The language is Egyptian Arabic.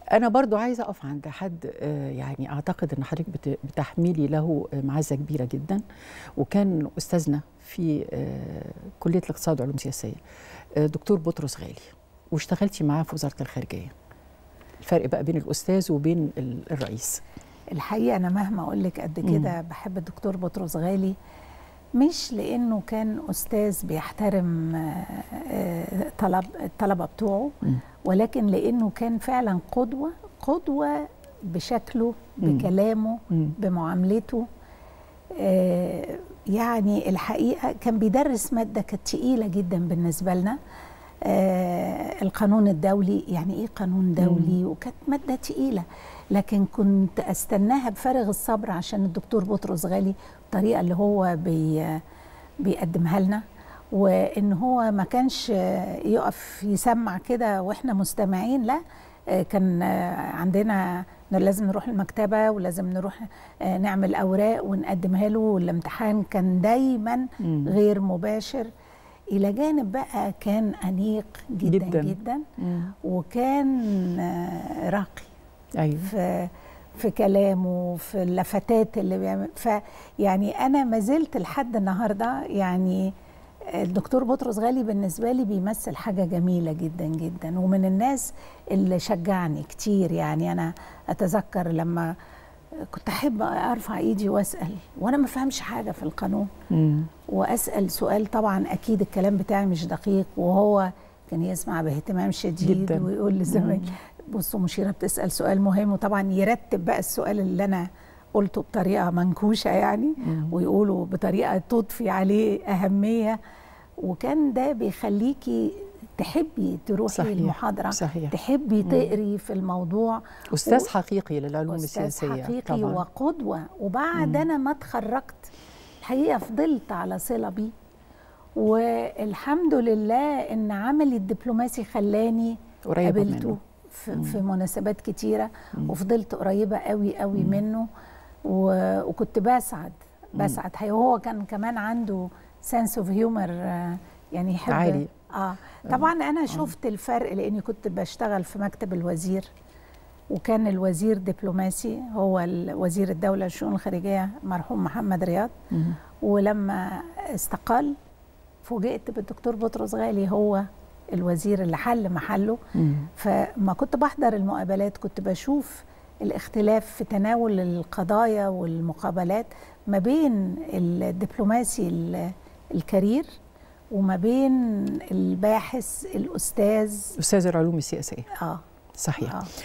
انا برضو عايزه اقف عند حد آه، يعني اعتقد ان حضرتك بت- بتحملي له آه، معزه كبيره جدا وكان استاذنا في آه، كليه الاقتصاد والعلوم السياسيه آه، دكتور بطرس غالي واشتغلتي معاه في وزاره الخارجيه الفرق بقى بين الاستاذ وبين ال- الرئيس الحقيقه انا مهما اقول لك قد كده بحب الدكتور بطرس غالي مش لانه كان استاذ بيحترم آه، آه، طلب الطلبه بتوعه مم. ولكن لانه كان فعلا قدوه قدوه بشكله مم. بكلامه مم. بمعاملته آه، يعني الحقيقه كان بيدرس ماده كانت تقيله جدا بالنسبه لنا آه، القانون الدولي يعني ايه قانون دولي وكانت ماده تقيله لكن كنت استناها بفارغ الصبر عشان الدكتور بطرس غالي الطريقه اللي هو بي بيقدمها لنا وان هو ما كانش آه، يقف يسمع كده واحنا مستمعين لا آه، كان آه، عندنا إنه لازم نروح المكتبه ولازم نروح آه، نعمل اوراق ونقدمها له والامتحان كان دايما مم. غير مباشر الى جانب بقى كان انيق جدا جداً. جدا, جداً مم. وكان آه، راقي ايوه في في كلامه في اللفتات اللي بيعمل فيعني انا ما زلت لحد النهارده يعني الدكتور بطرس غالي بالنسبه لي بيمثل حاجه جميله جدا جدا ومن الناس اللي شجعني كتير يعني انا اتذكر لما كنت احب ارفع ايدي واسال وانا ما فهمش حاجه في القانون مم. واسال سؤال طبعا اكيد الكلام بتاعي مش دقيق وهو كان يسمع باهتمام شديد جداً. ويقول لزمايلي بصوا مشيره بتسال سؤال مهم وطبعا يرتب بقى السؤال اللي انا قلته بطريقه منكوشه يعني مم. ويقوله بطريقه تضفي عليه اهميه وكان ده بيخليكي تحبي تروحي صحيح. المحاضره صحيح تحبي تقري في الموضوع استاذ حقيقي للعلوم استاذ السياسيه حقيقي طبعا وقدوه وبعد مم. انا ما اتخرجت الحقيقه فضلت على صله بيه والحمد لله ان عملي الدبلوماسي خلاني قريبه قابلته منه في, مم. في مناسبات كتيره مم. وفضلت قريبه قوي قوي مم. منه و- وكنت بسعد بسعد هي- وهو كان كمان عنده سنس اوف هيومر يعني يحب عالي. اه طبعا انا شفت الفرق لاني كنت بشتغل في مكتب الوزير وكان الوزير دبلوماسي هو ال- وزير الدوله للشؤون الخارجيه المرحوم محمد رياض مم. ولما استقال فوجئت بالدكتور بطرس غالي هو الوزير اللي حل محله مم. فما كنت بحضر المقابلات كنت بشوف الاختلاف في تناول القضايا والمقابلات ما بين الدبلوماسي ال- الكارير وما بين الباحث الاستاذ استاذ العلوم السياسيه اه صحيح اه